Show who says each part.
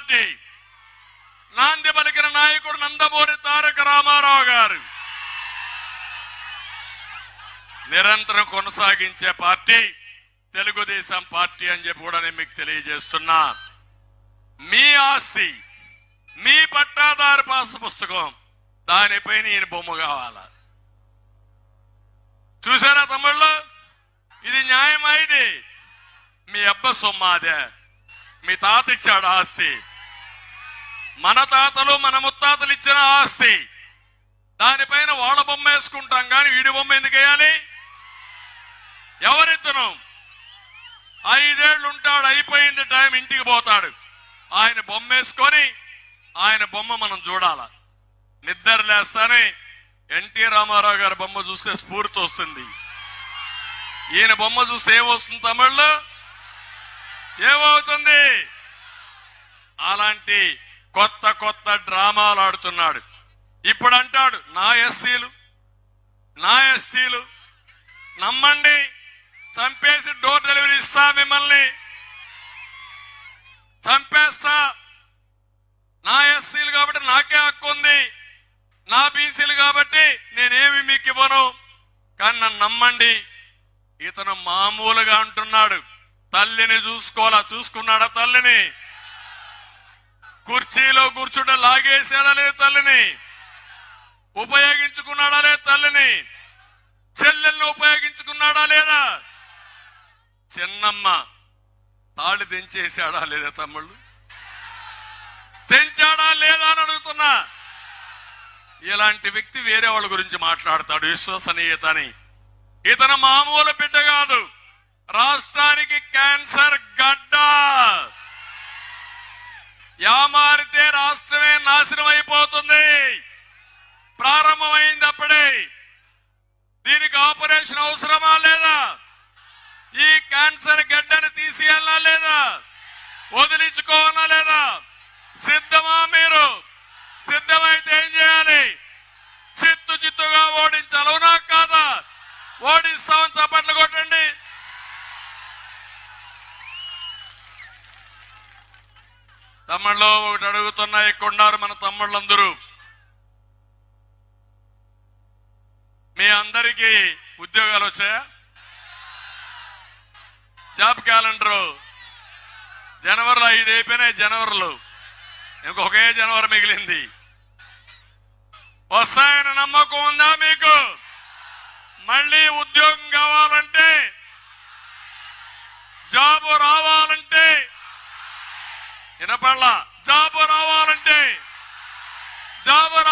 Speaker 1: party నాంది పలికిన నాయకుడు నందమూరి తారక రామారావు గారు నిరంతరం కొనసాగించే పార్టీ తెలుగుదేశం పార్టీ అని చెప్పి కూడా నేను మీకు తెలియజేస్తున్నా మీ ఆస్తి మీ పట్టాదారు పాస్ పుస్తకం దానిపైన ఈయన బొమ్మ కావాలా చూసారా తమ్ముళ్ళు ఇది న్యాయమా ఇది మీ అబ్బ సొమ్మాదే మీ తాత ఇచ్చాడు ఆస్తి మన తాతలు మన ముత్తాతలు ఇచ్చిన ఆస్తి దానిపైన వాళ్ళ బొమ్మ వేసుకుంటాం కానీ వీడి బొమ్మ ఎందుకు వేయాలి ఎవరితను ఐదేళ్లు ఉంటాడు అయిపోయింది టైం ఇంటికి పోతాడు ఆయన బొమ్మ వేసుకొని ఆయన బొమ్మ మనం చూడాల నిద్ర లేస్తానే ఎన్టీ రామారావు గారి బొమ్మ చూస్తే స్ఫూర్తి వస్తుంది ఈయన బొమ్మ చూస్తే ఏమొస్తుంది తమిళ్లో ఏమవుతుంది అలాంటి కొత్త కొత్త డ్రామాలు ఆడుతున్నాడు ఇప్పుడు అంటాడు నా ఎస్సీలు నా ఎస్టీలు నమ్మండి చంపేసి డోర్ డెలివరీ ఇస్తా మిమ్మల్ని చంపేస్తా నా ఎస్సీలు కాబట్టి నాకే హక్కు ఉంది నా బీసీలు కాబట్టి నేనేమి మీకు ఇవ్వను కానీ నన్ను నమ్మండి ఇతను మామూలుగా అంటున్నాడు తల్లిని చూసుకోవాలా చూసుకున్నాడా తల్లిని కుర్చీలో కూర్చుంటే లాగేసాడా లేదు తల్లిని ఉపయోగించుకున్నాడా లేదు తల్లిని చెల్లెల్ని ఉపయోగించుకున్నాడా లేదా చిన్నమ్మ తాళి తెంచేశాడా లేదా తమ్ముళ్ళు తెంచాడా లేదా అని అడుగుతున్నా ఇలాంటి వ్యక్తి వేరే వాళ్ళ గురించి మాట్లాడతాడు విశ్వసనీయత అని ఇతను మామూలు బిడ్డ కాదు రాష్ట్రానికి క్యాన్సర్ గడ్డ యామారితే రాష్ట్రమే నాశనం అయిపోతుంది ప్రారంభమైంది అప్పుడే దీనికి ఆపరేషన్ అవసరమా లేదా ఈ క్యాన్సర్ గడ్డని తీసేయాలా లేదా వదిలించుకోవాలా లేదా సిద్ధమా మీరు సిద్ధమైతే ఏం చేయాలి చిత్తు చిత్తుగా ఓడించాలి అవునా కాదా ఓడిస్తామని చప్పట్లు కొట్టండి తమ్ముళ్ళు ఒకటి అడుగుతున్నా ఇక్కడ ఉన్నారు మన తమ్ముళ్ళందరూ మీ అందరికీ ఉద్యోగాలు వచ్చాయా జాబ్ క్యాలెండర్ జనవరిలో ఐదు అయిపోయినాయి జనవరిలో ఇంకొకే జనవరి మిగిలింది వస్తాయని నమ్మకం ఉందా మీకు మళ్ళీ ఉద్యోగం కావాలంటే జాబు రావాలంటే వినపడలా జాబు రావాలంటే జాబు